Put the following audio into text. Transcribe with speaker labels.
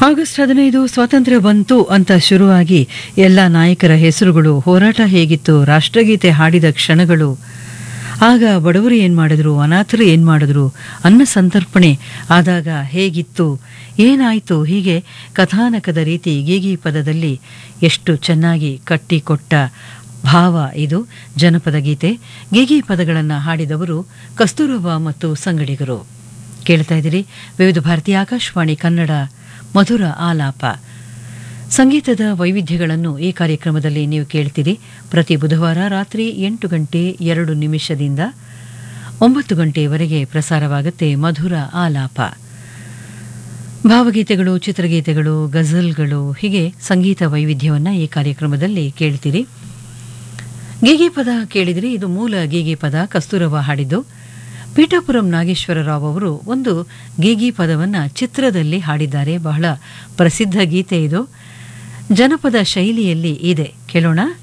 Speaker 1: August ಹದಿನೈದು ಸ್ವಾತಂತ್ರ್ಯ ಬಂತು ಅಂತ ಶುರುವಾಗಿ ಎಲ್ಲ ನಾಯಕರ ಹೆಸರುಗಳು ಹೋರಾಟ ಹೇಗಿತ್ತು ರಾಷ್ಟ್ರಗೀತೆ ಹಾಡಿದ ಕ್ಷಣಗಳು ಆಗ ಬಡವರು ಏನ್ ಮಾಡಿದ್ರು ಅನಾಥರು ಏನ್ ಮಾಡಿದ್ರು ಅನ್ನ ಸಂತರ್ಪಣೆ ಆದಾಗ ಹೇಗಿತ್ತು ಏನಾಯ್ತು ಹೀಗೆ ಕಥಾನಕದ ರೀತಿ ಗೀಗಿ ಪದದಲ್ಲಿ ಎಷ್ಟು ಚೆನ್ನಾಗಿ ಕಟ್ಟಿಕೊಟ್ಟ ಭಾವ ಇದು ಜನಪದ ಗೀತೆ ಗೀಗಿ ಪದಗಳನ್ನು ಹಾಡಿದವರು ಕಸ್ತೂರಬಾ ಮತ್ತು ಸಂಗಡಿಗರು ಕೇಳ್ತಾ ಇದ್ದೀರಿ ವಿವಿಧ ಭಾರತೀಯ ಆಕಾಶವಾಣಿ ಕನ್ನಡ ಮಧುರ ಆಲಾಪ ಸಂಗೀತದ ವೈವಿಧ್ಯಗಳನ್ನು ಈ ಕಾರ್ಯಕ್ರಮದಲ್ಲಿ ನೀವು ಕೇಳ್ತೀರಿ ಪ್ರತಿ ಬುಧವಾರ ರಾತ್ರಿ ಎಂಟು ಗಂಟೆ ಎರಡು ನಿಮಿಷದಿಂದ ಒಂಬತ್ತು ಗಂಟೆಯವರೆಗೆ ಪ್ರಸಾರವಾಗುತ್ತೆ ಮಧುರ ಆಲಾಪ ಭಾವಗೀತೆಗಳು ಚಿತ್ರಗೀತೆಗಳು ಗಜಲ್ಗಳು ಹೀಗೆ ಸಂಗೀತ ವೈವಿಧ್ಯವನ್ನು ಈ ಕಾರ್ಯಕ್ರಮದಲ್ಲಿ ಕೇಳ್ತೀರಿ ಗೀಗಿ ಪದ ಕೇಳಿದ್ರಿ ಇದು ಮೂಲ ಗೀಗಿ ಪದ ಕಸ್ತೂರವ ಹಾಡಿದ್ದು ಪೀಠಾಪುರಂ ನಾಗೇಶ್ವರರಾವ್ ಅವರು ಒಂದು ಗೀಗಿ ಪದವನ್ನು ಚಿತ್ರದಲ್ಲಿ ಹಾಡಿದ್ದಾರೆ ಬಹಳ ಪ್ರಸಿದ್ಧ ಗೀತೆ ಇದು ಜನಪದ ಶೈಲಿಯಲ್ಲಿ ಇದೆ ಕೇಳೋಣ